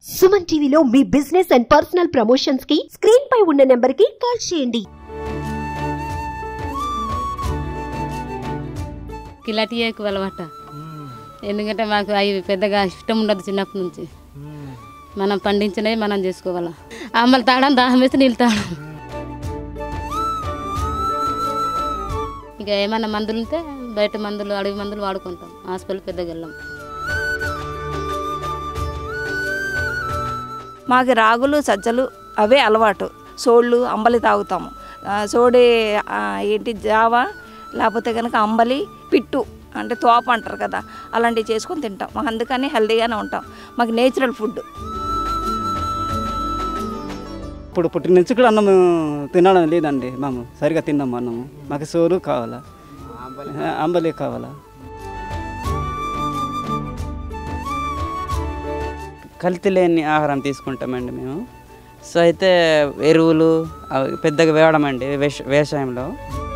సుమన్ టీవీలో మీ business and personal promotions కి స్క్రీన్ పై ఉన్న నెంబర్ కి కాల్ చేయండి కిలాటీ ఎక్కువ అలవాట ఎందుకంటే మాకు అవి పెద్దగా ఇష్టం ఉండదు చిన్నప్పటి నుంచి మనం పండించినవి మనం చేసుకోవాలా అమ్మలు తాగడం దాహం వేస్తే నీళ్ళు తాగడం ఇక ఏమన్నా మందులు ఉంటే బయట మందులు అడవి మందులు వాడుకుంటాం హాస్పిటల్ పెద్దగా వెళ్ళాం మాకు రాగులు సజ్జలు అవే అలవాటు సోళ్ళు అంబలి తాగుతాము ఆ, సోడి ఆ, ఏంటి జావా లేకపోతే కనుక అంబలి పిట్టు అంటే తోప అంటారు కదా అలాంటివి చేసుకొని తింటాం మాకు అందుకని హెల్తీగానే ఉంటాం మాకు నేచురల్ ఫుడ్ ఇప్పుడు పుట్టిన నుంచి కూడా అన్నం తినడం లేదండి మేము సరిగా తిన్నాము అన్నము మాకు సోరు కావాలా ఆ, అంబలి కావాలా కల్తీ లేని ఆహారం తీసుకుంటామండి మేము సో అయితే ఎరువులు అవి పెద్దగా వేయడమండి వ్యవస వ్యవసాయంలో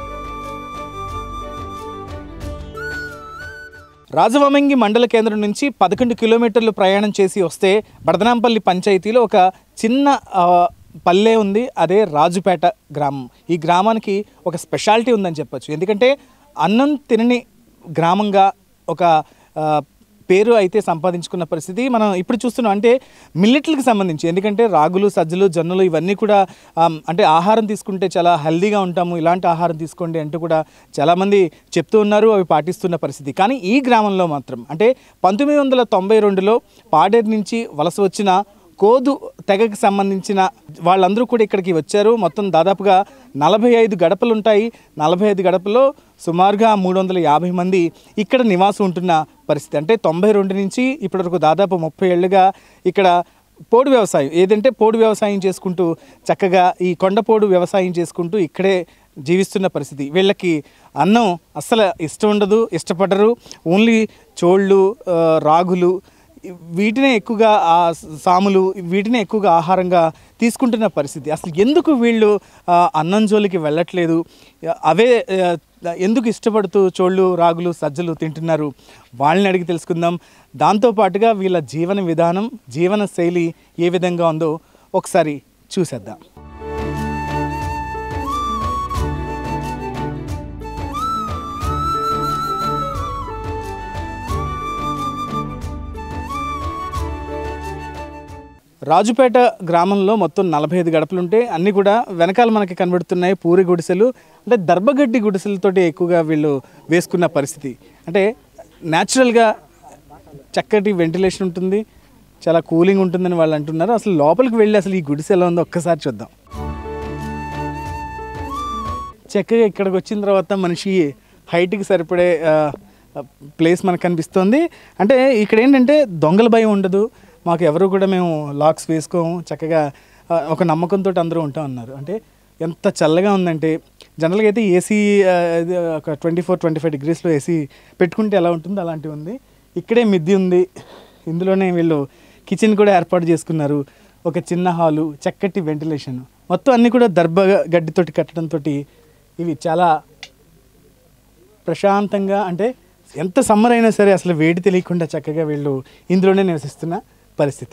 రాజవమంగి మండల కేంద్రం నుంచి పదకొండు కిలోమీటర్లు ప్రయాణం చేసి వస్తే బడదనాంపల్లి పంచాయతీలో ఒక చిన్న ఆ, పల్లె ఉంది అదే రాజుపేట గ్రామం ఈ గ్రామానికి ఒక స్పెషాలిటీ ఉందని చెప్పొచ్చు ఎందుకంటే అన్నం తినని గ్రామంగా ఒక ఆ, పేరు అయితే సంపాదించుకున్న పరిస్థితి మనం ఇప్పుడు చూస్తున్నాం అంటే మిల్లెట్లకు సంబంధించి ఎందుకంటే రాగులు సజ్జలు జొన్నలు ఇవన్నీ కూడా ఆమ్, అంటే ఆహారం తీసుకుంటే చాలా హెల్దీగా ఉంటాము ఇలాంటి ఆహారం తీసుకోండి అంటూ కూడా చాలామంది చెప్తూ ఉన్నారు అవి పాటిస్తున్న పరిస్థితి కానీ ఈ గ్రామంలో మాత్రం అంటే పంతొమ్మిది వందల తొంభై రెండులో పాడేరు నుంచి వలస వచ్చిన కోదు తెగకి సంబంధించిన వాళ్ళందరూ కూడా ఇక్కడికి వచ్చారు మొత్తం దాదాపుగా నలభై ఐదు గడపలు ఉంటాయి నలభై ఐదు గడపలో సుమారుగా మూడు వందల యాభై మంది ఇక్కడ నివాసం ఉంటున్న పరిస్థితి అంటే తొంభై రెండు నుంచి ఇప్పటివరకు దాదాపు ముప్పై ఏళ్ళుగా ఇక్కడ పోడు వ్యవసాయం ఏదంటే పోడు వ్యవసాయం చేసుకుంటూ చక్కగా ఈ కొండపోడు వ్యవసాయం చేసుకుంటూ ఇక్కడే జీవిస్తున్న పరిస్థితి వీళ్ళకి అన్నం అస్సలు ఇష్టం ఉండదు ఇష్టపడరు ఓన్లీ చోళ్ళు ఆ, రాగులు వీటినే ఎక్కువగా ఆ సాములు వీటినే ఎక్కువగా ఆహారంగా తీసుకుంటున్న పరిస్థితి అసలు ఎందుకు వీళ్ళు ఆ, అన్నం జోలికి వెళ్ళట్లేదు అవే ఆ, ఎందుకు ఇష్టపడుతూ చోళ్ళు రాగులు సజ్జలు తింటున్నారు వాళ్ళని అడిగి తెలుసుకుందాం దాంతోపాటుగా వీళ్ళ జీవన విధానం జీవన శైలి ఏ విధంగా ఉందో ఒకసారి చూసేద్దాం రాజుపేట గ్రామంలో మొత్తం నలభై ఐదు గడపలు ఉంటే అన్నీ కూడా వెనకాల మనకి కనబడుతున్నాయి పూరి గుడిసెలు అంటే దర్భగడ్డి గుడిసెలతోటి ఎక్కువగా వీళ్ళు వేసుకున్న పరిస్థితి అంటే న్యాచురల్గా చక్కటి వెంటిలేషన్ ఉంటుంది చాలా కూలింగ్ ఉంటుందని వాళ్ళు అంటున్నారు అసలు లోపలికి వెళ్ళి అసలు ఈ గుడిసె ఎలా ఉందో ఒక్కసారి చూద్దాం చక్కగా ఇక్కడికి వచ్చిన తర్వాత మనిషి హైట్కి సరిపడే ఆ, ప్లేస్ మనకు కనిపిస్తుంది అంటే ఇక్కడ ఏంటంటే దొంగల భయం ఉండదు మాకు ఎవరు కూడా మేము లాక్స్ వేసుకోము చక్కగా ఆ, ఒక నమ్మకంతో అందరూ ఉంటాం అన్నారు అంటే ఎంత చల్లగా ఉందంటే జనరల్గా అయితే ఏసీ ఒక ట్వంటీ ఫోర్ ట్వంటీ ఫైవ్ డిగ్రీస్లో ఏసీ పెట్టుకుంటే ఎలా ఉంటుందో అలాంటివి ఉంది ఇక్కడే మిద్ది ఉంది ఇందులోనే వీళ్ళు కిచెన్ కూడా ఏర్పాటు చేసుకున్నారు ఒక చిన్న హాలు చక్కటి వెంటిలేషన్ మొత్తం అన్నీ కూడా దర్భ గడ్డితోటి కట్టడంతో ఇవి చాలా ప్రశాంతంగా అంటే ఎంత సమ్మర్ అయినా సరే అసలు వేడి తెలియకుండా చక్కగా వీళ్ళు ఇందులోనే నివసిస్తున్న పరిస్థితి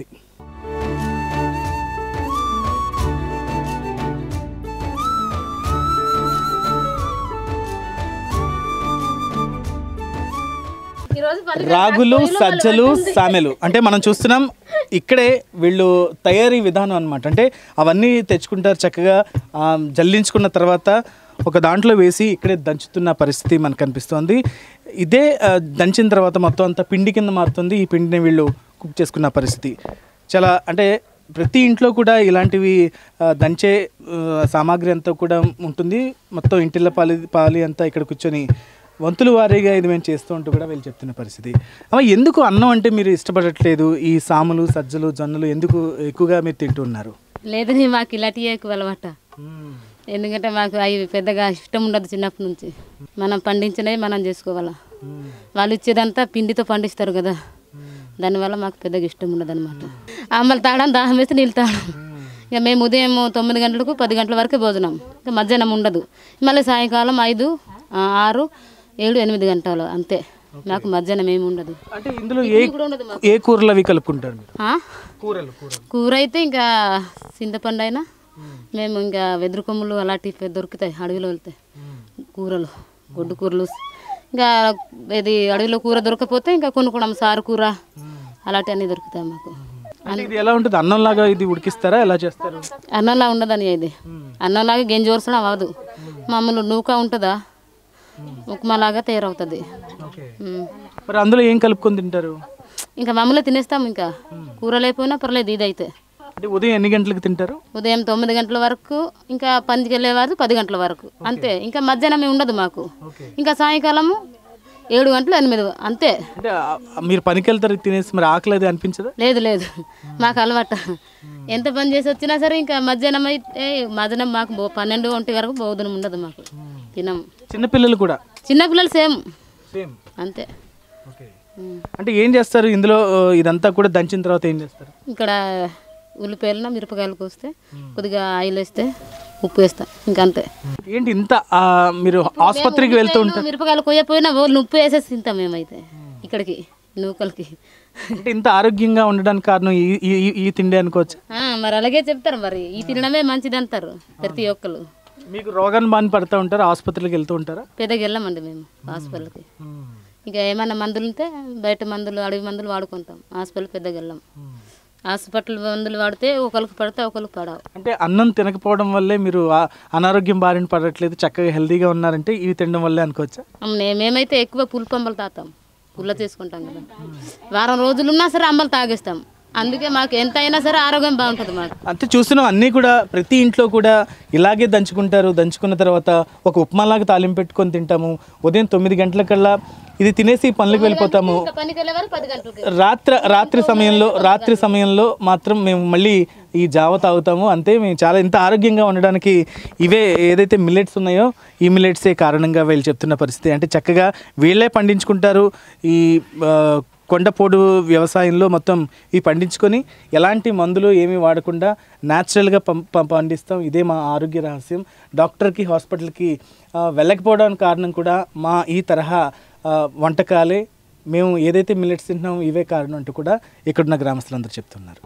రాగులు సజ్జలు సామెలు అంటే మనం చూస్తున్నాం ఇక్కడే వీళ్ళు తయారీ విధానం అన్నమాట అంటే అవన్నీ తెచ్చుకుంటారు చక్కగా ఆ, జల్లించుకున్న తర్వాత ఒక దాంట్లో వేసి ఇక్కడే దంచుతున్న పరిస్థితి మనకు కనిపిస్తోంది ఇదే ఆ, దంచిన తర్వాత మొత్తం అంతా పిండి కింద మారుతుంది ఈ పిండిని వీళ్ళు కుక్ చేసుకున్న పరిస్థితి చాలా అంటే ప్రతి ఇంట్లో కూడా ఇలాంటివి ఆ, దంచే ఆ, సామాగ్రి అంతా కూడా ఉంటుంది మొత్తం ఇంటిల్ల పాలి పాలి అంతా ఇక్కడ కూర్చొని వంతుల వారీగా ఇది మేము చేస్తూ ఉంటూ కూడా వీళ్ళు చెప్తున్న పరిస్థితి అమ్మ ఎందుకు అన్నం అంటే మీరు ఇష్టపడట్లేదు ఈ సాములు సజ్జలు జొన్నలు ఎందుకు ఎక్కువగా మీరు తింటున్నారు లేదని మాకు ఇలాంటి ఎక్కువ అలవాట ఎందుకంటే మాకు అవి పెద్దగా ఇష్టం ఉండదు చిన్నప్పటి నుంచి మనం పండించినవి మనం చేసుకోవాలా వాళ్ళు ఇచ్చేదంతా పిండితో పండిస్తారు కదా దానివల్ల మాకు పెద్దగా ఇష్టం ఉండదు అనమాట అమ్మలు తాగడం దాహం వేస్తే నీళ్ళు తాగడం ఇక మేము ఉదయం తొమ్మిది గంటలకు పది గంటల వరకే భోజనం ఇక మధ్యాహ్నం ఉండదు మళ్ళీ సాయంకాలం ఐదు ఆ, ఆరు ఏడు ఎనిమిది గంటలు అంతే నాకు మధ్యాహ్నం ఏమి ఉండదు అంటే ఇందులో ఏ ఏ కూరలు అవి కలుపుకుంటారు మీరు ఆ? కూరలు కూరలు కూర అయితే ఇంకా చింతపండు అయినా మేము ఇంకా వెదురు కొమ్ములు అలాంటివి దొరుకుతాయి అడవిలో వెళ్తాయి కూరలు గొడ్డు కూరలు ఇంకా ఇది అడవిలో కూర దొరకకపోతే ఇంకా కొనుక్కోవడం సారు కూర అలాంటివన్నీ దొరుకుతాయి మాకు అంటే ఇది ఎలా ఉంటుంది అన్నంలాగా ఇది ఉడికిస్తారా ఎలా చేస్తారు అన్నంలా ఉండదని ఇది అన్నంలాగా గెంజి వరసడం అవ్వదు మామూలు నూక ఉంటుందా ఉప్మాలాగా తయారవుతుంది ఉమ్. మరి అందులో ఏం కలుపుకొని తింటారు ఇంకా మామూలుగా తినేస్తాం ఇంకా కూర లేకపోయినా పర్లేదు ఇది అయితే అంటే ఉదయం ఎన్ని గంటలకు తింటారు ఉదయం తొమ్మిది గంటల వరకు ఇంకా పనికి వెళ్ళేవారు పది గంటల వరకు అంతే ఇంకా మధ్యాహ్నం ఏమి ఉండదు మాకు ఇంకా సాయంకాలము ఏడు గంటలు ఎనిమిది అంతే అంటే ఆ- మీరు పనికి వెళ్తారు తినేసి మరి ఆకలి అది అనిపించదా లేదు లేదు మాకు అలవాటు ఎంత పని చేసి వచ్చినా సరే ఇంకా మధ్యాహ్నం అయితే మధ్యాహ్నం మాకు బో- పన్నెండు ఒంటి వరకు భోజనం ఉండదు మాకు తినము చిన్నపిల్లలు కూడా చిన్నపిల్లలు సేమ్ సేమ్ అంతే ఓకే ఉమ్. అంటే ఏం చేస్తారు ఇందులో ఆ, ఇదంతా కూడా దంచిన తర్వాత ఏం చేస్తారు ఇక్కడ ఉల్లిపాయలు మిరపకాయలు కోస్తే కొద్దిగా ఆయిల్ వేస్తే ఉప్పు వేస్తా ఇంకా అంతే ఏంటి ఇంత ఆ, మీరు ఆసుపత్రికి వెళ్తూ ఉంటారు మిరపకాయలు కొయ్యపోయినా ఓన్లీ ఉప్పు వేసేసి తింటాం మేమైతే ఇక్కడికి నూకలకి అంటే ఇంత ఆరోగ్యంగా ఉండడానికి కారణం ఈ ఈ- ఈ- ఈ తిండి అనుకోవచ్చు ఆ, మరి అలాగే చెప్తారు మరి ఈ తినడమే మంచిది అంటారు ప్రతి ఒక్కరు మీకు రోగాన్ని బాని పడుతూ ఉంటారా ఆసుపత్రికి వెళ్తూ ఉంటారా పెద్దగా వెళ్ళమండి మేము హాస్పిటల్కి ఇంకా ఏమైనా మందులు ఉంటే బయట మందులు అడవి మందులు వాడుకుంటాం హాస్పిటల్ పెద్దగా వెళ్ళాం హాస్పిటల్ మందులు వాడితే ఒకరికి పడితే ఒకరికి పడవు అంటే అన్నం తినకపోవడం వల్లే మీరు ఆ- అనారోగ్యం బారిన పడట్లేదు చక్కగా హెల్తీగా ఉన్నారంటే ఇవి తినడం వల్లే అనుకోవచ్చా నే- మేమైతే ఎక్కువ పులుపు అంబలు తాతాం పుల్ల చేసుకుంటాం కదా వారం రోజులున్నా సరే అంబలు తాగేస్తాం అందుకే మాకు ఎంత అయినా సరే ఆరోగ్యం బాగుంటుంది మాకు అంతే చూస్తున్నాం అన్నీ కూడా ప్రతి ఇంట్లో కూడా ఇలాగే దంచుకుంటారు దంచుకున్న తర్వాత ఒక ఉప్మాలాగా తాలింపు పెట్టుకొని తింటాము ఉదయం తొమ్మిది గంటలకల్లా ఇది తినేసి పనులకు వెళ్ళిపోతాము ఇంకా పనికి వెళ్ళేవారు పది గంటలకి రాత్రి రాత్రి సమయంలో రాత్రి సమయంలో మాత్రం మేము మళ్ళీ ఈ జావ తాగుతాము అంతే మేము చాలా ఇంత ఆరోగ్యంగా ఉండడానికి ఇవే ఏదైతే మిల్లెట్స్ ఉన్నాయో ఈ మిల్లెట్సే కారణంగా వీళ్ళు చెప్తున్న పరిస్థితి అంటే చక్కగా వీళ్ళే పండించుకుంటారు ఈ ఆ, కొండపోడు వ్యవసాయంలో మొత్తం ఈ పండించుకొని ఎలాంటి మందులు ఏమీ వాడకుండా న్యాచురల్గా పం పం- పండిస్తాం ఇదే మా ఆరోగ్య రహస్యం డాక్టర్కి హాస్పిటల్కి ఆ, వెళ్ళకపోవడానికి కారణం కూడా మా ఈ తరహా ఆ, వంటకాలే మేము ఏదైతే మిల్లెట్స్ తింటున్నామో ఇవే కారణం అంటూ కూడా ఇక్కడున్న గ్రామస్తులందరూ చెప్తున్నారు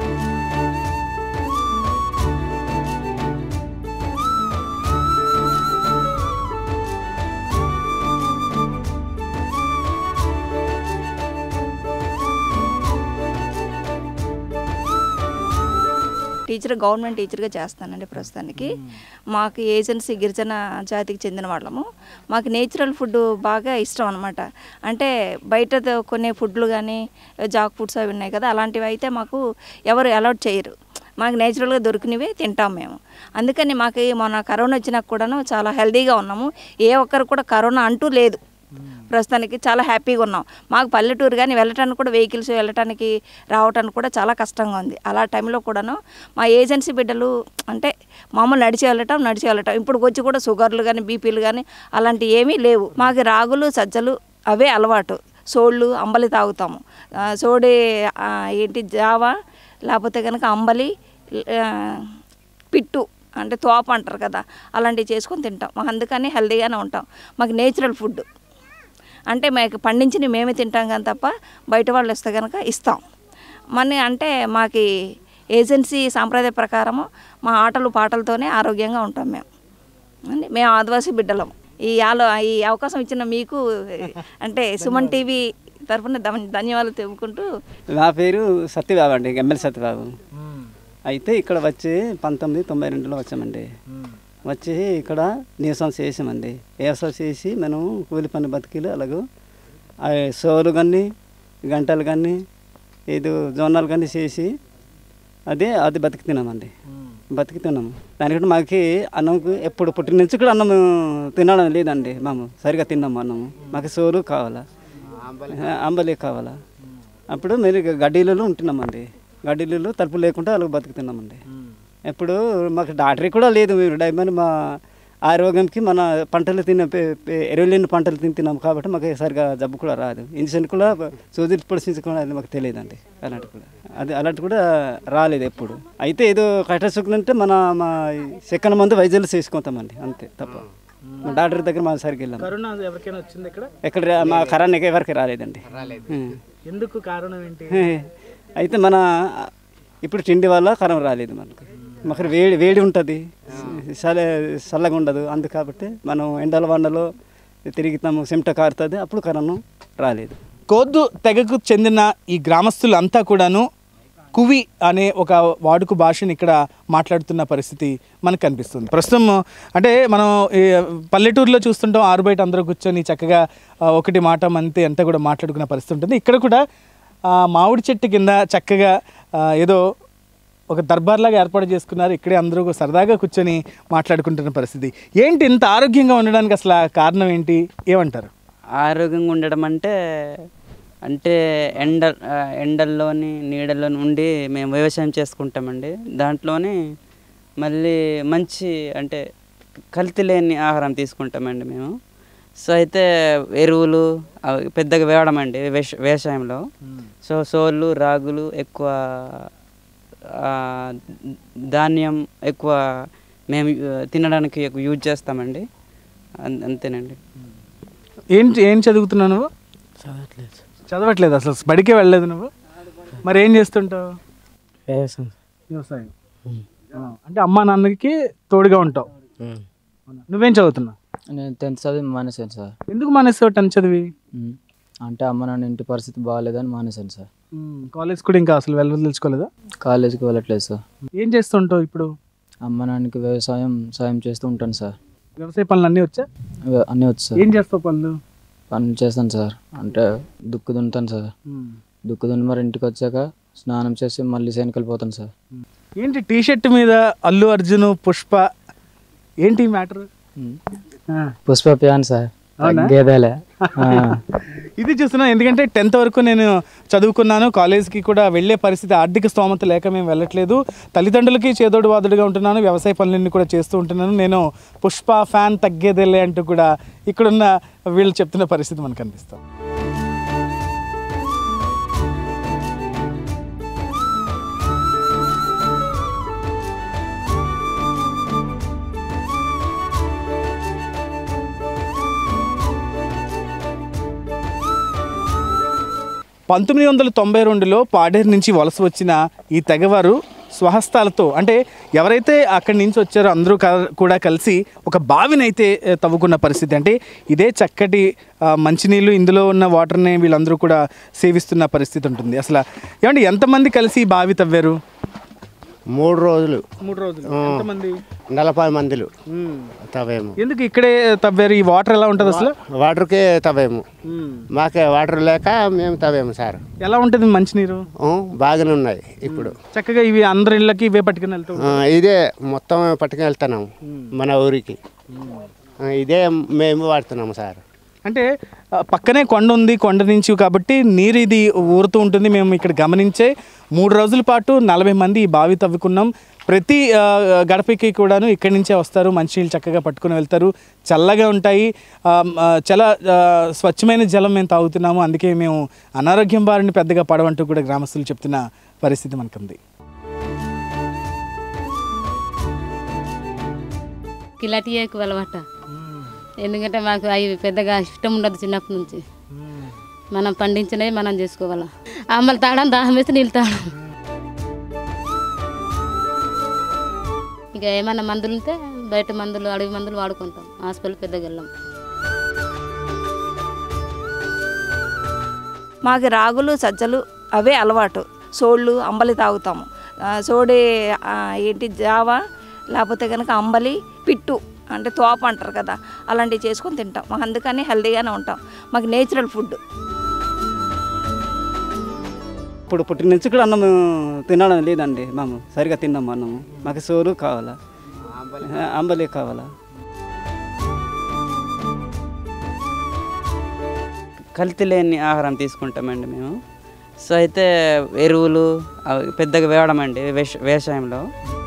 టీచర్ గవర్నమెంట్ టీచర్గా చేస్తానండి ప్రస్తుతానికి మాకు ఏజెన్సీ గిరిజన జాతికి చెందిన వాళ్ళము మాకు నేచురల్ ఫుడ్ బాగా ఇష్టం అనమాట అంటే బయట ద- కొనే ఫుడ్లు కానీ జాక్ ఫుడ్స్ అవి ఉన్నాయి కదా అలాంటివి అయితే మాకు ఎవరు అలౌట్ చేయరు మాకు నేచురల్గా దొరికినవే తింటాం మేము అందుకని మాకు ఈ మొన్న కరోనా వచ్చినాక కూడాను చాలా హెల్తీగా ఉన్నాము ఏ ఒక్కరు కూడా కరోనా అంటూ లేదు ప్రస్తుతానికి చాలా హ్యాపీగా ఉన్నాం మాకు పల్లెటూరు కానీ వెళ్ళటానికి కూడా వెహికల్స్ వెళ్ళటానికి రావటానికి కూడా చాలా కష్టంగా ఉంది అలా టైంలో కూడాను మా ఏజెన్సీ బిడ్డలు అంటే మామూలు నడిచి వెళ్ళటం నడిచి వెళ్ళటం ఇప్పుడు వచ్చి కూడా షుగర్లు కానీ బీపీలు కానీ అలాంటివి ఏమీ లేవు మాకు రాగులు సజ్జలు అవే అలవాటు సోళ్ళు అంబలి తాగుతాము ఆ, సోడి ఆ, ఏంటి జావా లేకపోతే కనుక అంబలి ఆ, పిట్టు అంటే తోప అంటారు కదా అలాంటివి చేసుకొని తింటాం మాకు అందుకని హెల్తీగానే ఉంటాం మాకు నేచురల్ ఫుడ్ అంటే మాకు పండించిన మేమే తింటాం కానీ తప్ప బయట వాళ్ళు ఇస్తే కనుక ఇస్తాం మన అంటే మాకు ఏజెన్సీ సాంప్రదాయ ప్రకారము మా ఆటలు పాటలతోనే ఆరోగ్యంగా ఉంటాం మేము అండి మేము ఆదివాసీ బిడ్డలం ఈ ఆలో ఈ అవకాశం ఇచ్చిన మీకు అంటే సుమన్ టీవీ తరఫున ధన్- ధన్యవాదాలు తెలుపుకుంటూ నా పేరు సత్యబాబు అండి ఎమ్మెల్యే సత్యబాబు అయితే ఇక్కడ వచ్చి పంతొమ్మిది తొంభై రెండులో వచ్చామండి వచ్చి ఇక్కడ నివసం చేసామండి వ్యవసాయం చేసి మనం కూలి పని బతికిలు అలాగూ ఆ సోలు కానీ గంటలు కానీ ఇది జొన్నలు కానీ చేసి అదే అది బతికి తిన్నామండి బతికి తిన్నాము దానికంటే మాకు అన్నంకు ఎప్పుడు పుట్టిన నుంచి కూడా అన్నం తినడం లేదండి మేము సరిగా తిన్నాము అన్నము మాకు సోలు కావాలా అంబలి కావాలా అప్పుడు మీరు గడ్డీలలో ఉంటున్నామండి గడ్డీలలో తలుపు లేకుండా అలాగ బతుకుతున్నామండి ఇప్పుడు మాకు డాక్టరీ కూడా లేదు మీరు డైమండ్ మా ఆరోగ్యంకి మన పంటలు తిన్న పే- పే- ఎరువు లేని పంటలు తిని తిన్నాం కాబట్టి మాకు సరిగా జబ్బు కూడా రాదు ఇంజక్షన్ కూడా సూదులు పొడిచించుకోవడం అది మాకు తెలియదండి అలాంటి కూడా అది అలాంటి కూడా రాలేదు ఎప్పుడు అయితే ఏదో కష్ట సుఖం అంటే మన మా సెకండ్ మందు వైద్యాలు చేసుకుంటామండి అంతే తప్ప మా డాక్టర్ దగ్గర మా సరికి వెళ్ళాము కరోనా ఎవరికైనా వచ్చింది ఇక్కడ ఎక్కడ రా- మా కరానికి ఎవరికి రాలేదండి ఉం. ఎందుకు కారణం ఏంటి అయితే మన ఇప్పుడు తిండి వల్ల కరం రాలేదు మనకు మాకు వేడి వేడి ఉంటుంది చల్ల చల్లగా ఉండదు అందు కాబట్టి మనం ఎండల వండలో తిరుగుతాము చెమట కారుతుంది అప్పుడు కరోనా రాలేదు కోద్దు తెగకు చెందిన ఈ గ్రామస్తులంతా కూడాను కువి అనే ఒక వాడుక భాషని ఇక్కడ మాట్లాడుతున్న పరిస్థితి మనకు కనిపిస్తుంది ప్రస్తుతం అంటే మనం ఈ పల్లెటూరులో చూస్తుంటాం ఆరు బయట అందరూ కూర్చొని చక్కగా ఆ, ఒకటి మాట మంతే అంతా కూడా మాట్లాడుకున్న పరిస్థితి ఉంటుంది ఇక్కడ కూడా ఆ, మామిడి చెట్టు కింద చక్కగా ఆ, ఏదో ఒక దర్బార్లాగా ఏర్పాటు చేసుకున్నారు ఇక్కడే అందరూ సరదాగా కూర్చొని మాట్లాడుకుంటున్న పరిస్థితి ఏంటి ఇంత ఆరోగ్యంగా ఉండడానికి అసలు ఆ కారణం ఏంటి ఏమంటారు ఆరోగ్యంగా ఉండడం అంటే అంటే ఎండ ఆ, ఎండల్లోని నీడల్లోని ఉండి మేము వ్యవసాయం చేసుకుంటామండి దాంట్లోని మళ్ళీ మంచి అంటే కల్తీ లేని ఆహారం తీసుకుంటామండి మేము సో అయితే ఎరువులు అవి పెద్దగా వేయడమండి వ్యవస- వ్యవసాయంలో సో సోళ్ళు రాగులు ఎక్కువ ఆ, ధాన్యం ఎక్కువ మేము ఆ, తినడానికి ఎక్కువ యూజ్ చేస్తామండి అం- అంతేనండి ఏంటి ఏం చదువుతున్నావు నువ్వు చదవట్లేదు చదవట్లేదు అసలు బడికే వెళ్ళలేదు నువ్వు మరి ఏం చేస్తుంటావు వ్యవసాయం వ్యవసాయం ఆ, అంటే అమ్మా నాన్నకి తోడుగా ఉంటావు అవునా? నువ్వేం చదువుతున్నావు నేను టెన్త్ చదివి మానేశాను సార్ ఎందుకు మానేస్తావు టెన్త్ చదివి ఉమ్. అంటే అమ్మ నాన్న ఇంటి పరిస్థితి బాగాలేదని మానేశాను సార్ కాలేజ్ కూడా ఇంకా అసలు వెళ్ళ తెలుసుకోలేదా కాలేజీకి వెళ్ళట్లేదు సార్ ఏం చేస్తుంటావు ఇప్పుడు అమ్మ నాన్నకి వ్యవసాయం సాయం చేస్తూ ఉంటాను సార్ వ్యవసాయ పనులు అన్నీ వచ్చా ఇవ- అన్నీ వచ్చు సార్ ఏం చేస్తావు పనులు పనులు చేస్తాను సార్ అంటే దుక్కు దున్నుతాను సార్ దుక్కు దున్ని మరి ఇంటికి వచ్చాక స్నానం చేసి మళ్ళీ సైనికల్ పోతాను సార్ ఏంటి టీ షర్ట్ మీద అల్లు అర్జున్ పుష్ప ఏంటి matter um. Pushpa pan sir అవునా? గేదెలే ఆ. ఇది చూస్తున్నా ఎందుకంటే టెన్త్ వరకు నేను చదువుకున్నాను కాలేజ్కి కూడా వెళ్ళే పరిస్థితి ఆర్థిక స్తోమత లేక మేము వెళ్ళట్లేదు తల్లిదండ్రులకి చేదోడు వాదుడుగా ఉంటున్నాను వ్యవసాయ పనులన్నీ కూడా చేస్తూ ఉంటున్నాను నేను పుష్ప ఫ్యాన్ తగ్గేదేలే అంటూ కూడా ఇక్కడున్న వీళ్ళు చెప్తున్న పరిస్థితి మనకు కనిపిస్తుంది పంతొమ్మిది వందల తొంభై రెండులో పాడేరు నుంచి వలస వచ్చిన ఈ తెగవారు స్వహస్తాలతో అంటే ఎవరైతే అక్కడి నుంచి వచ్చారో అందరూ క- కూడా కలిసి ఒక బావినైతే ఏ, తవ్వుకున్న పరిస్థితి అంటే ఇదే చక్కటి ఆ, మంచినీళ్ళు ఇందులో ఉన్న వాటర్ని వీళ్ళందరూ కూడా సేవిస్తున్న పరిస్థితి ఉంటుంది అసలు ఏమంటే ఎంతమంది కలిసి ఈ బావి తవ్వారు మూడు రోజులు మూడు రోజులు ఆ. ఎంతమంది నలభై మందిలు తవ్వేము ఎందుకు ఇక్కడే తవ్వారు ఈ వాటర్ ఎలా ఉంటుంది అసలు వాటర్కే తవ్వేము మాకే వాటర్ లేక మేము తవ్వేము సార్ ఎలా ఉంటుంది మంచినీరు ఆ, బాగానే ఉన్నాయి ఇప్పుడు చక్కగా ఇవి అందరి ఇళ్ళకి ఇవే పట్టుకుని వెళ్తూ ఆ, ఇదే మొత్తం పట్టుకుని వెళ్తున్నాము మన ఊరికి ఆ, ఇదే మేము వాడుతున్నాము సార్ అంటే ఆ, పక్కనే కొండ ఉంది కొండ నుంచి కాబట్టి నీరు ఇది ఊరుతూ ఉంటుంది మేము ఇక్కడ గమనించే మూడు రోజుల పాటు నలభై మంది ఈ బావి తవ్వుకున్నాం ప్రతి ఆ, గడపకి కూడాను ఇక్కడి నుంచే వస్తారు మంచినీళ్ళు చక్కగా పట్టుకుని వెళ్తారు చల్లగా ఉంటాయి ఆ, ఆ, చాలా ఆ, స్వచ్ఛమైన జలం మేము తాగుతున్నాము అందుకే మేము అనారోగ్యం బారిని పెద్దగా పడవంటూ కూడా గ్రామస్తులు చెప్తున్న పరిస్థితి మనకుంది కిలాటీ ఎక్కువ అలవాట ఎందుకంటే మాకు అవి పెద్దగా ఇష్టం ఉండదు చిన్నప్పటి నుంచి మనం పండించినవి మనం చేసుకోవాలా అమ్మలు తాగడం దాహం వేసి నీళ్ళు తాగడం ఇక ఏమైనా మందులు ఉంటే బయట మందులు అడవి మందులు వాడుకుంటాం హాస్పిటల్ పెద్దగా వెళ్ళాం మాకు రాగులు సజ్జలు అవే అలవాటు సోళ్ళు అంబలి తాగుతాము ఆ, సోడి ఆ, ఏంటి జావా లేకపోతే కనుక అంబలి పిట్టు అంటే తోప అంటారు కదా అలాంటివి చేసుకొని తింటాం మాకు అందుకని హెల్తీగానే ఉంటాం మాకు నేచురల్ ఫుడ్ ఇప్పుడు పుట్టిన నుంచి కూడా అన్నం తినడం లేదండి మేము సరిగా తిన్నాము అన్నము మాకు సోరు కావాలా ఆ, అంబలి కావాలా కల్తీ లేని ఆహారం తీసుకుంటామండి మేము సో అయితే ఎరువులు అవి పెద్దగా వేయడమండి వ్యవసాయంలో